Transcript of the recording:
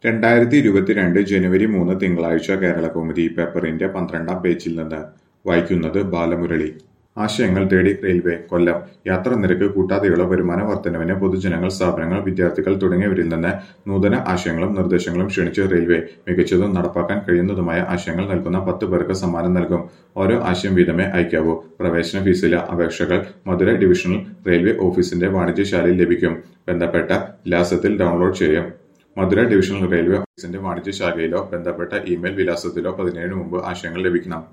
രണ്ടായിരത്തി ഇരുപത്തിരണ്ട് ജനുവരി മൂന്ന് തിങ്കളാഴ്ച കേരളകൗമുദി പേപ്പറിന്റെ പന്ത്രണ്ടാം പേജിൽ നിന്ന് വായിക്കുന്നത് ബാലമുരളി ആശയങ്ങൾ തേടി റെയിൽവേ കൊല്ലം യാത്രാ നിരക്ക് കൂട്ടാതെയുള്ള വരുമാന വർധനവിന് പൊതുജനങ്ങൾ സ്ഥാപനങ്ങൾ വിദ്യാർത്ഥികൾ തുടങ്ങിയവരിൽ നിന്ന് നൂതന ആശയങ്ങളും നിർദ്ദേശങ്ങളും ക്ഷണിച്ച് റെയിൽവേ മികച്ചതും നടപ്പാക്കാൻ കഴിയുന്നതുമായ ആശയങ്ങൾ നൽകുന്ന പത്ത് പേർക്ക് സമ്മാനം നൽകും ഓരോ ആശയം വീതമേ അയക്കാവൂ പ്രവേശന ഫീസിലെ അപേക്ഷകൾ മധുര ഡിവിഷണൽ റെയിൽവേ ഓഫീസിന്റെ വാണിജ്യശാലയിൽ ലഭിക്കും ബന്ധപ്പെട്ട വിലാസത്തിൽ ഡൗൺലോഡ് ചെയ്യും മധുര ഡിവിഷണൽ റെയിൽവേ ഓഫീസിന്റെ വാണിജ്യശാലയിലോ ബന്ധപ്പെട്ട ഇമെയിൽ വിലാസത്തിലോ പതിനേഴിന് മുമ്പ് ആശയങ്ങൾ ലഭിക്കണം